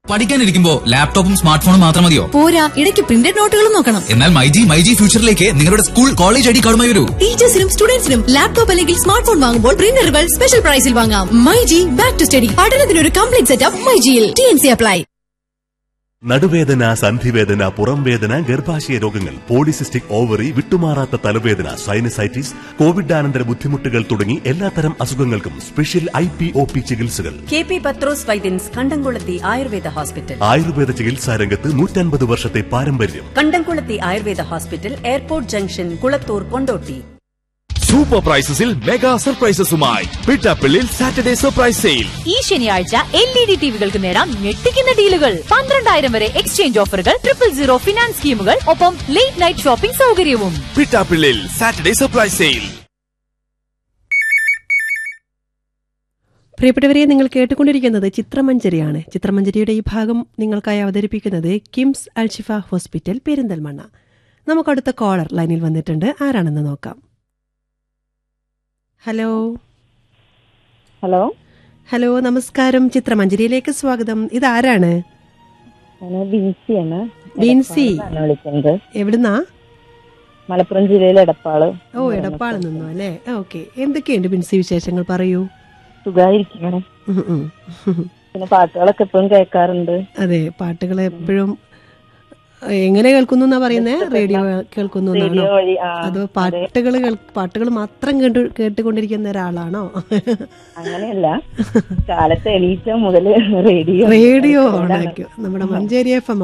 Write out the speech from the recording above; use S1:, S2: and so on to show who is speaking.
S1: പഠിക്കാനിരിക്കുമ്പോ ലാപ്ടോപ്പും സ്മാർട്ട് ഫോണും മാത്രം മതിയോ
S2: പോരാ ഇടയ്ക്ക് പ്രിന്റഡ് നോട്ടുകളും നോക്കണം
S1: എന്നാൽ മൈജി മൈജി ഫ്യൂച്ചറിലേക്ക് നിങ്ങളുടെ സ്കൂൾ കോളേജ് ഐ ഡി കാർഡുമായി വരൂ
S2: ടീച്ചേഴ്സിനും സ്റ്റുഡൻസിനും ലാപ്ടോപ്പ് അല്ലെങ്കിൽ സ്മാർട്ട് ഫോൺ വാങ്ങുമ്പോൾ പ്രിന്ററുകൾ സ്പെഷ്യൽ പ്രൈസിൽ വാങ്ങാം മൈജി ബാക്ക് ടു സ്റ്റഡി പഠനത്തിനൊരു കംപ്ലീറ്റ് സെറ്റപ്പ് മൈജിയിൽ ടി എൻ സി അപ്ലൈ
S3: നടുവേദന സന്ധിവേദന പുറംവേദന ഗർഭാശയ രോഗങ്ങൾ പോളിസിസ്റ്റിക് ഓവറി വിട്ടുമാറാത്ത തലവേദന സൈനസൈറ്റിസ് കോവിഡാനന്തര ബുദ്ധിമുട്ടുകൾ തുടങ്ങി എല്ലാത്തരം അസുഖങ്ങൾക്കും special I P O P ചികിത്സകൾ
S4: കെ പി പത്രോസ് വൈദ്യൻസ് കണ്ടംകുളത്തി ആയുർവേദ ഹോസ്പിറ്റൽ
S3: ആയുർവേദ ചികിത്സാ രംഗത്ത് നൂറ്റൻപത് വർഷത്തെ പാരമ്പര്യം
S4: Kandamkulathy Ayurveda hospital airport junction Kulathur Kondotty
S5: super പ്രൈസസിൽ മെഗാ സർപ്രൈസസുമായി പിട്ടാപ്പിള്ളിൽ സാറ്റർഡേ സർപ്രൈസ് സെയിൽ
S6: ഈ ശനിയാഴ്ച എൽ ഇ ഡി ടിവികൾക്ക് നേടാം ഞെട്ടിക്കുന്ന ഡീലുകൾ പന്ത്രണ്ടായിരം വരെ എക്സ്ചേഞ്ച് ഓഫറുകൾ ട്രിപ്പിൾ സീറോ ഫിനാൻസ് സ്കീമുകൾ ഒപ്പം ലേറ്റ് നൈറ്റ് ഷോപ്പിംഗ് സൗകര്യവും
S5: പിട്ടാപ്പിള്ളിൽ സാറ്റർഡേ സർപ്രൈസ് സെയിൽ
S7: പ്രിയപ്പെട്ടവരെ നിങ്ങൾ കേട്ടുകൊണ്ടിരിക്കുന്നത് ചിത്രമഞ്ചരിയാണ് ചിത്രമഞ്ചരിയുടെ ഈ ഭാഗം നിങ്ങൾക്കായി അവതരിപ്പിക്കുന്നത് കിംസ് അൽഷിഫ ഹോസ്പിറ്റൽ പെരിന്തൽമണ്ണ നമുക്കടുത്ത കോളർ ലൈനിൽ വന്നിട്ടുണ്ട് ആരാണെന്ന് നോക്കാം ഹലോ
S8: ഹലോ
S7: ഹലോ നമസ്കാരം ചിത്രമഞ്ചരിയിലേക്ക് സ്വാഗതം ഇതാരാണ്
S8: ഞാൻ ബിൻസിയാണ്
S7: ബിൻസി.
S8: എടപ്പാളിന്നാണ് വിളിക്കുന്നത്
S7: എവിടുന്നാ
S8: മലപ്പുറം ജില്ലയിലെ എടപ്പാള്
S7: ഓ എടപ്പാളിൽ നിന്നോ അല്ലേ ഓക്കെ എന്തൊക്കെയുണ്ട് ബിൻസി വിശേഷങ്ങൾ പറയൂ
S8: സുഖമായിരിക്കണം
S7: ഉം, ഉം.
S8: പിന്നെ പാട്ടുകളൊക്കെ എപ്പോഴും കേൾക്കാറുണ്ട്
S7: അതെ പാട്ടുകൾ എപ്പോഴും എങ്ങനെ കേൾക്കുന്നു എന്നാ പറയുന്നേ റേഡിയോ കേൾക്കുന്നു എന്നാണോ
S8: റേഡിയോ വഴി ആ
S7: അതോ പാട്ടുകൾ പാട്ടുകൾ മാത്രം കേട്ടു കേട്ടുകൊണ്ടിരിക്കുന്ന ഒരാളാണോ
S8: അങ്ങനെയല്ല കാലത്ത് എണീറ്റ മുതല് റേഡിയോ
S7: റേഡിയോ ഓണാക്കും നമ്മുടെ മഞ്ചേരി എഫ് എം